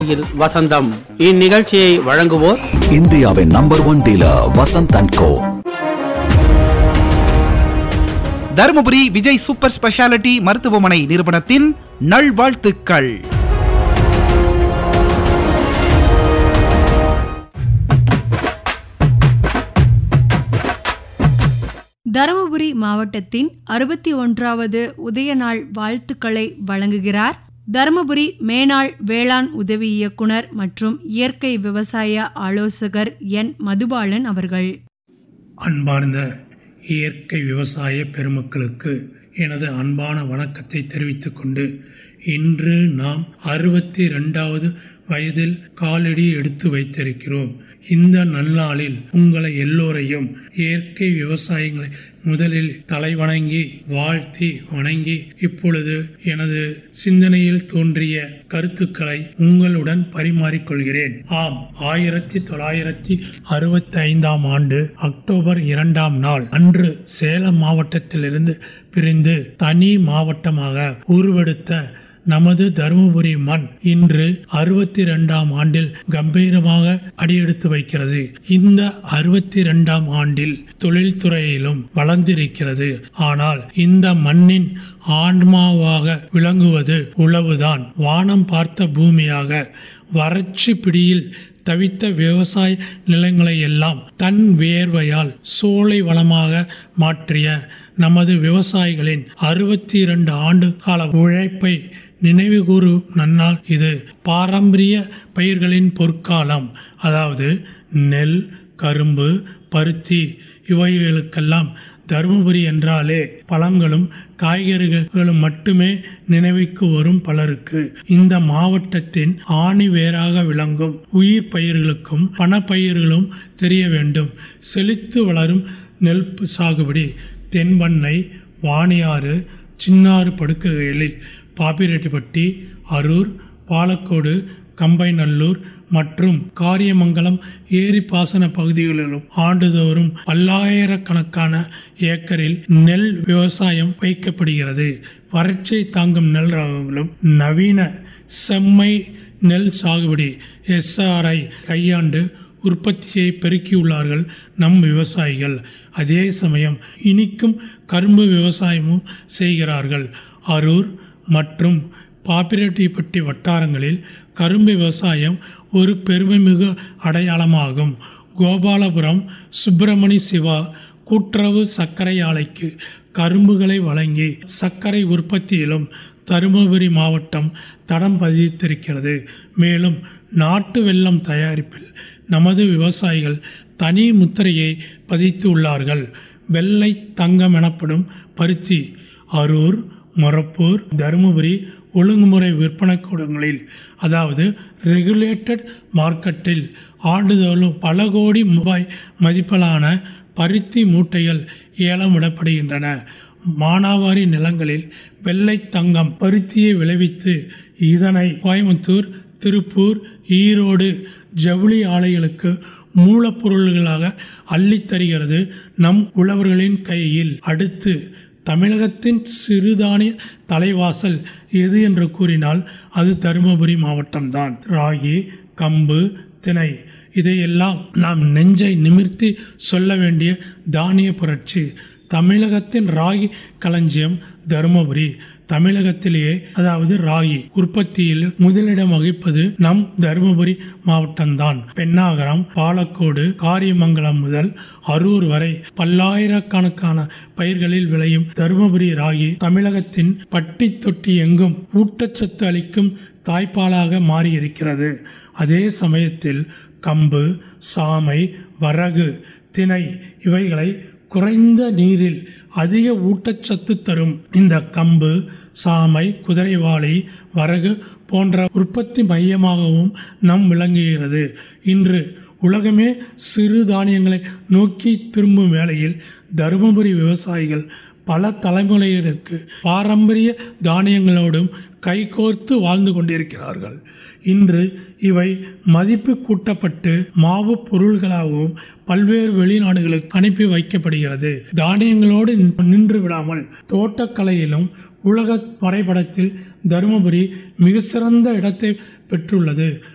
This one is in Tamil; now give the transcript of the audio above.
வசந்தம் இந்நிகழ்ச்சியை வழங்குவோர் இந்தியாவின் number one dealer Vasanth and co Dharmapuri Vijay super speciality மருத்துவமனை நிறுவனத்தின் நல்வாழ்த்துக்கள் தருமபுரி மாவட்டத்தின் அறுபத்தி ஒன்றாவது உதயநாள் வாழ்த்துக்களை வழங்குகிறார் தருமபுரி மேனாள் வேளாண் உதவி இயக்குனர் மற்றும் இயற்கை விவசாய ஆலோசகர் என் மதுபாலன் அவர்கள் அன்பார்ந்த இயற்கை விவசாய பெருமக்களுக்கு எனது அன்பான வணக்கத்தை தெரிவித்துக் கொண்டு இன்று நாம் அறுபத்தி ரெண்டாவது வயதில் காலடி எடுத்து வைத்திருக்கிறோம் இந்த நன்னாளில் உங்களை எல்லோரையும் இயற்கை விவசாயங்களை முதலில் தலைவணங்கி வாழ்த்தி வணங்கி இப்பொழுது எனது சிந்தனையில் தோன்றிய கருத்துக்களை உங்களுடன் பரிமாறிக்கொள்கிறேன் ஆம் ஆயிரத்தி தொள்ளாயிரத்தி அறுபத்தி ஐந்தாம் ஆண்டு அக்டோபர் இரண்டாம் நாள் அன்று சேலம் மாவட்டத்திலிருந்து பிரிந்து தனி மாவட்டமாக உருவெடுத்த நமது தருமபுரி மண் இன்று அறுபத்தி இரண்டாம் ஆண்டில் கம்பீரமாக அடியெடுத்து வைக்கிறது இந்த அறுபத்தி இரண்டாம் ஆண்டில் தொழில்துறையிலும் வளர்ந்திருக்கிறது ஆனால் இந்த மண்ணின் ஆன்மாவாக விளங்குவது உழவுதான் வானம் பார்த்த பூமியாக வறட்சி பிடியில் தவித்த விவசாய நிலங்களை எல்லாம் தன் வியர்வையால் சோலை வளமாக மாற்றிய நமது விவசாயிகளின் அறுபத்தி இரண்டு ஆண்டு கால உழைப்பை நினைவு கூறு நன்னாள் இது பாரம்பரிய பயிர்களின் பொற்காலம் அதாவது நெல் கரும்பு பருத்தி இவைகளுக்கெல்லாம் தருமபுரி என்றாலே பழங்களும் காய்கறிகளும் மட்டுமே நினைவுக்கு வரும் பலருக்கு இந்த மாவட்டத்தின் ஆணி வேராக விளங்கும் உயிர் பயிர்களுக்கும் பணப்பயிர்களும் தெரிய வேண்டும் செழித்து வளரும் நெல் சாகுபடி தென்பண்ணை வாணியாறு சின்னாறு படுக்கைகளில் பாப்பிரெட்டிப்பட்டி அரூர் பாலக்கோடு கம்பைநல்லூர் மற்றும் காரியமங்கலம் ஏரி பாசன பகுதிகளிலும் ஆண்டுதோறும் பல்லாயிரக்கணக்கான ஏக்கரில் நெல் விவசாயம் வைக்கப்படுகிறது வறட்சியை தாங்கும் நெல் ரகங்களும் நவீன செம்மை நெல் சாகுபடி எஸ்ஆர்ஐ கையாண்டு உற்பத்தியை பெருக்கியுள்ளார்கள் நம் விவசாயிகள் அதே சமயம் இனிக்கும் கரும்பு விவசாயமும் செய்கிறார்கள் அரூர் மற்றும் பாப்பிரெட்டிப்பட்டி வட்டாரங்களில் கரும்பு விவசாயம் ஒரு பெருமைமிகு அடையாளமாகும் கோபாலபுரம் சுப்பிரமணி சிவா கூட்டுறவு சர்க்கரை ஆலைக்கு கரும்புகளை வழங்கி சர்க்கரை உற்பத்தியிலும் தருமபுரி மாவட்டம் தடம் பதித்திருக்கிறது மேலும் நாட்டு வெல்லம் தயாரிப்பில் நமது விவசாயிகள் தனி முத்திரையை பதித்து உள்ளார்கள் வெள்ளை தங்கம் எனப்படும் பருத்தி அரூர் மொரப்பூர் தருமபுரி ஒழுங்குமுறை விற்பனை கூடங்களில் அதாவது ரெகுலேட்டட் மார்க்கெட்டில் ஆண்டுதோறும் பல கோடி ரூபாய் மதிப்பிலான பருத்தி மூட்டைகள் ஏலமிடப்படுகின்றன மானாவாரி நிலங்களில் வெள்ளை தங்கம் பருத்தியை விளைவித்து இதனை கோயம்புத்தூர் திருப்பூர் ஈரோடு ஜவுளி ஆலைகளுக்கு மூலப்பொருள்களாக அள்ளித்தருகிறது நம் உழவர்களின் கையில் அடுத்து தமிழகத்தின் சிறுதானிய தலைவாசல் எது என்று கூறினால் அது தருமபுரி மாவட்டம்தான் ராகி கம்பு திணை இதையெல்லாம் நாம் நெஞ்சை நிமிர்த்தி சொல்ல வேண்டிய தானிய புரட்சி தமிழகத்தின் ராகி களஞ்சியம் தருமபுரி தமிழகத்திலேயே அதாவது ராகி உற்பத்தியில் முதலிடம் வகிப்பது நம் தருமபுரி மாவட்டம்தான் பெண்ணாகரம் பாலக்கோடு காரியமங்கலம் முதல் அரூர் வரை பல்லாயிரக்கணக்கான பயிர்களில் விளையும் தருமபுரி ராகி தமிழகத்தின் பட்டி தொட்டி எங்கும் ஊட்டச்சத்து அளிக்கும் தாய்ப்பாலாக மாறியிருக்கிறது அதே சமயத்தில் கம்பு சாமை வரகு திணை இவைகளை குறைந்த நீரில் அதிக ஊட்டச்சத்து தரும் இந்த கம்பு சாமை குதிரைவாளி வரகு போன்ற உற்பத்தி மையமாகவும் நம் விளங்குகிறது இன்று உலகமே சிறு தானியங்களை நோக்கி திரும்பும் வேளையில் தருமபுரி விவசாயிகள் பல தலைமுறையினருக்கு பாரம்பரிய தானியங்களோடும் கைகோர்த்து வாழ்ந்து கொண்டிருக்கிறார்கள் இன்று இவை மதிப்பு கூட்டப்பட்டு மாவு பொருள்களாகவும் பல்வேறு வெளிநாடுகளுக்கு அனுப்பி வைக்கப்படுகிறது தானியங்களோடு நின்று விடாமல் தோட்டக்கலையிலும் உலக வரைபடத்தில் தருமபுரி மிக சிறந்த இடத்தை பெற்றுள்ளது